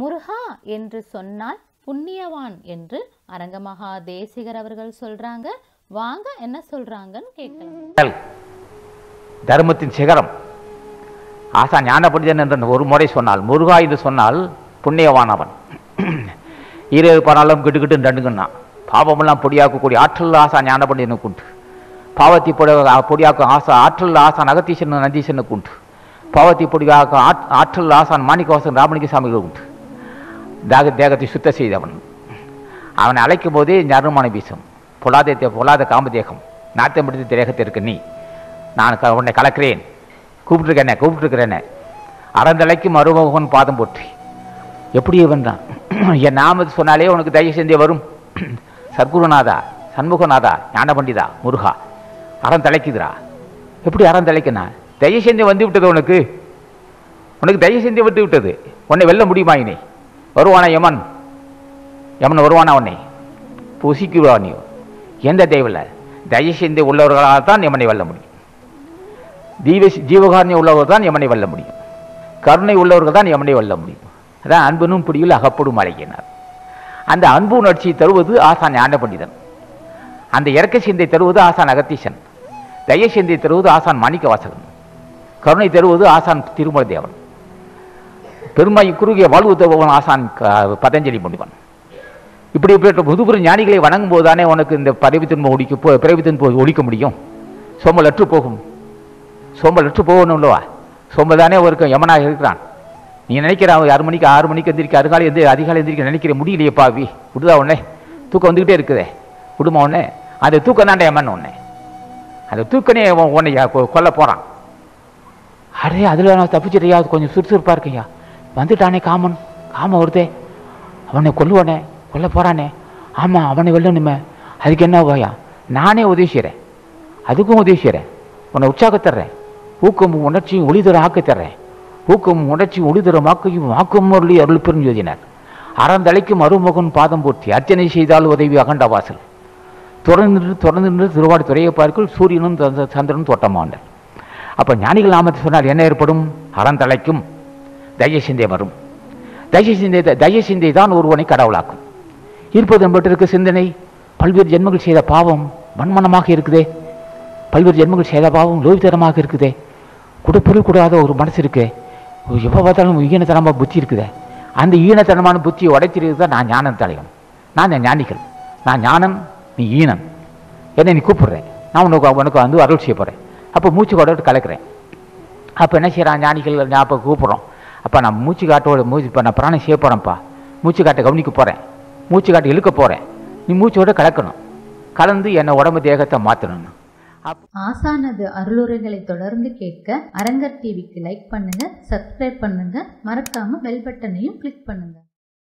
முருகா என்று சொன்னால் புண்ணியவான் என்று அரங்கமகா தேசிகர் அவர்கள் சொல்றாங்க வாங்க என்ன சொல்றாங்கன்னு கேட்கலாம் தர்மத்தின் சிகரம் ஆசா ஞான பண்டிதன் என்று ஒரு முறை சொன்னால் முருகா என்று சொன்னால் புண்ணியவானவன் இரு பனாலும் கிட்டு கிட்டு நடுங்கண்ணான் பாவமெல்லாம் பொடியாக்கக்கூடிய ஆற்றல் ஆசா ஞான பண்டிதனுக்கு உண்டு பாவத்தை பொடி பொடியாக்கும் ஆசா ஆற்றல் ஆசான் அகத்தீசன் நந்தீசனுக்கு உண்டு பாவத்தை பொடியாக்கும் ஆட்- ஆற்றல் ஆசான் மாணிக்கவாசன் ராமலிங்க சாமிகள் உண்டு தாக தேகத்தை சுத்த செய்தவன் அவனை அழைக்கும் போதே நறுமண வீசும் பொல்லாத தே- பொல்லாத காமதேகம் நாத்தம் பிடித்த தேகத்திற்கு நீ நான் க- உன்னை கலக்கிறேன் கூப்பிட்டுருக்கேனே கூப்பிட்டுருக்கிறேனே அறந்தலைக்கும் அருமகன் பாதம் போற்றி எப்படி இவன் தான் என் நாமத்தை சொன்னாலே உனக்கு தயவு செஞ்சே வரும் சர்க்குருநாதா சண்முகநாதா ஞான பண்டிதா முருகா அறம் தலைக்குதுடா எப்படி அறம் தலைக்குண்ணா தயவு செஞ்சு வந்து விட்டது உனக்கு உனக்கு தயவு செஞ்சு விட்டு விட்டது உன்னை வெல்ல முடியுமா இனி வருவானா யமன் யமன் வருவானா உன்னை புசிக்குவா நீ எந்த தெய்வல தயவு செஞ்சு உள்ளவர்களால் தான் யமனை வெல்ல முடியும் ஜீவ ஜீவகாரணியம் உள்ளவர்கள் தான் யமனை வெல்ல முடியும் கருணை உள்ளவர்கள் தான் யமனை வெல்ல முடியும் அதான் அன்பனும் பிடியில் அகப்படும் அழைக்கினார் அந்த அன்பு உணர்ச்சியை தருவது ஆசான் ஞான பண்டிதன் அந்த இறக்க சிந்தை தருவது ஆசான் அகத்தீசன் தய சிந்தை தருவது ஆசான் மாணிக்க வாசகன் கருணை தருவது ஆசான் திருமல தேவன் பெருமை குறுகிய வாழ்வு தருபவன் ஆசான் க- பதஞ்சலி முனிவன் இப்படி இப்படி முதுபெரு ஞானிகளை வணங்கும் போதுதானே உனக்கு இந்த பதவி துன்பம் ஒழிக்க போ- பிறவி துன்பம் ஒழிக்க முடியும் சோம்பல் அற்று போகும் சோம்பல் அற்று போகணும் இல்லவா சோம்பல் தானே ஒரு யமனாக இருக்கிறான் நீ நினைக்கிற அவன் ஆறு மணிக்கு ஆறு மணிக்கு எந்திரிக்க அதிகாலை எந்திரி அதிகாலை எந்திரிக்க நினைக்கிற முடியலையே பாவி விடுதா உடனே தூக்கம் வந்துக்கிட்டே இருக்குதே விடுமா உடனே அந்த தூக்கம் தாண்டே யமன் உடனே அந்த தூக்கனே உன் உன்னை யா- கொ- கொல்ல போகிறான் அரே அதில் நான் தப்பிச்சிட்டையா கொஞ்சம் சுறுசுறுப்பாக இருக்கையா வந்துட்டானே காமன் காமன் வருதே அவனை கொல்லுவானே கொல்ல போகிறானே ஆமாம் அவனை வெல்லணுமே அதுக்கு என்ன உபாயா நானே உதவி செய்கிறேன் அதுக்கும் உதவி செய்கிறேன் உன்னை உற்சாகத் தர்றேன் ஊக்கமும் உணர்ச்சியும் ஒளிதர ஆக்கத் தர்றேன் ஊக்கமும் உணர்ச்சியும் ஒளிதர மாக்கையும் ஆக்கும் அருளி அருள் பெருஞ்சோதினார் அறந்தழைக்கும் அருமகன் பாதம் போற்றி அர்ச்சனை செய்தால் உதவி அகண்ட வாசல் தொடர்ந்து நின்று தொடர்ந்து நின்று திருவாடி துறையை பார்க்கல் சூரியனும் சந்திர- சந்திரனும் தோட்டமாண்டார் அப்போ ஞானிகள் நாமத்தை சொன்னால் என்ன ஏற்படும் அறந்தழைக்கும் தய சிந்தை வரும் தய சிந்தை தய சிந்தை தான் ஒருவனை கடவுளாக்கும் இருப்பது என்பட்டிருக்க சிந்தனை பல்வேறு ஜென்மங்கள் செய்த பாவம் வன்மனமாக இருக்குதே பல்வேறு ஜென்மங்கள் செய்த பாவம் லோபித்தனமாக இருக்குதே கொடுப்பொருள் கூடாத ஒரு மனசு இருக்கே எப்போ பார்த்தாலும் ஈனத்தனமாக புத்தி இருக்குதே அந்த ஈனத்தனமான புத்தியை உடைச்சிருக்கு தான் நான் ஞானம் தலைவன் நான் என் ஞானிகள் நான் ஞானம் நீ ஈனன் என்னை நீ கூப்பிடுறேன் நான் உனக்கு உனக்கு வந்து அருள் செய்ய போகிறேன் அப்போ மூச்சு கொடட்டு கலக்கிறேன் அப்போ என்ன செய்கிறான் ஞானிகள் நான் அப்போ கூப்பிட்றோம் அப்போ நான் மூச்சு காட்டோட மூச்சு இப்போ நான் பிராணம் செய்ய போகிறேன்ப்பா மூச்சு காட்டை கவனிக்க போகிறேன் மூச்சு காட்டை இழுக்க போகிறேன் நீ மூச்சோட கலக்கணும் கலந்து என்னை உடம்பு தேகத்தை மாற்றணும் அப் ஆசானது அருளுரைகளை தொடர்ந்து கேட்க அரங்கர் டிவிக்கு லைக் பண்ணுங்க சப்ஸ்கிரைப் பண்ணுங்க மறக்காம பெல் பட்டனையும் கிளிக் பண்ணுங்க